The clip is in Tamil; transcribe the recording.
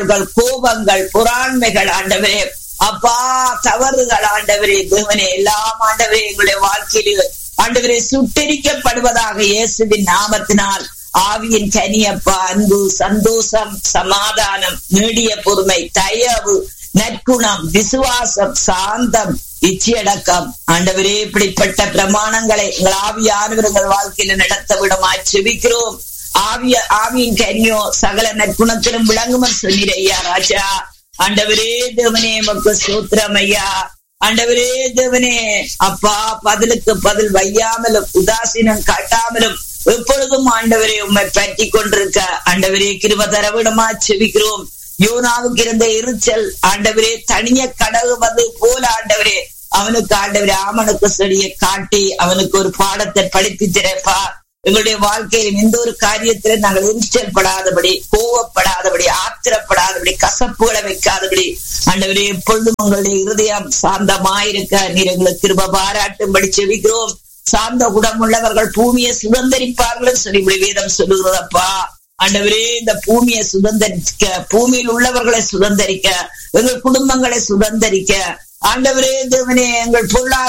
பொறாமைகள் கோபங்கள் பொறாண்மைகள் ஆண்டவரே அப்பா தவறுகள் ஆண்டவரே தேவனே எல்லாம் ஆண்டவரே எங்களுடைய வாழ்க்கையில் ஆண்டவரே சுட்டரிக்கப்படுவதாக இயேசுவின் நாமத்தினால் ஆவியின் கனியப்பா அன்பு சந்தோஷம் சமாதானம் நீடிய பொறுமை தயவு நற்குணம் விசுவாசம் சாந்தம் இச்சையடக்கம் ஆண்டவரே இப்படிப்பட்ட பிரமாணங்களை எங்கள் ஆவியானவர் எங்கள் வாழ்க்கையில நடத்த விடமாய் செபிக்கிறோம் ஆவிய ஆவியின் கனியோ சகல நற்குணத்திலும் விளங்குமன் சொன்னீர் ஐயா ராஜா ஆண்டவரே தேவனே மக்கு சூத்திரம் ஐயா ஆண்டவரே தேவனே அப்பா பதிலுக்கு பதில் வையாமலும் உதாசீனம் காட்டாமலும் எப்பொழுதும் ஆண்டவரே உண்மை பற்றி கொண்டிருக்க ஆண்டவரே கிருப தரவிடமா செவிக்கிறோம் யோனாவுக்கு இருந்த எரிச்சல் ஆண்டவரே தனிய கடவுவது போல ஆண்டவரே அவனுக்கு ஆண்டவரே ஆமனுக்கு செடியை காட்டி அவனுக்கு ஒரு பாடத்தை படித்து திறப்பா எங்களுடைய வாழ்க்கையில் எந்த ஒரு காரியத்தில நாங்கள் எரிச்சல் படாதபடி கோவப்படாதபடி ஆத்திரப்படாதபடி கசப்புகளை வைக்காதபடி ஆண்டவரே எப்பொழுதும் உங்களுடைய இருதயம் சாந்தமாயிருக்க நீர் எங்களுக்கு திரும்ப பாராட்டும்படி செவிக்கிறோம் சார்ந்த குணமுள்ளவர்கள் பூமியை சுதந்திரிப்பார்கள் சொல்லி இப்படி வேதம் சொல்லுகிறதப்பா ஆண்டவரே இந்த பூமியை சுதந்திரிக்க பூமியில் உள்ளவர்களை சுதந்திரிக்க எங்கள் குடும்பங்களை சுதந்திரிக்க ஆண்டவரே தேவனே எங்கள் பொருளாதார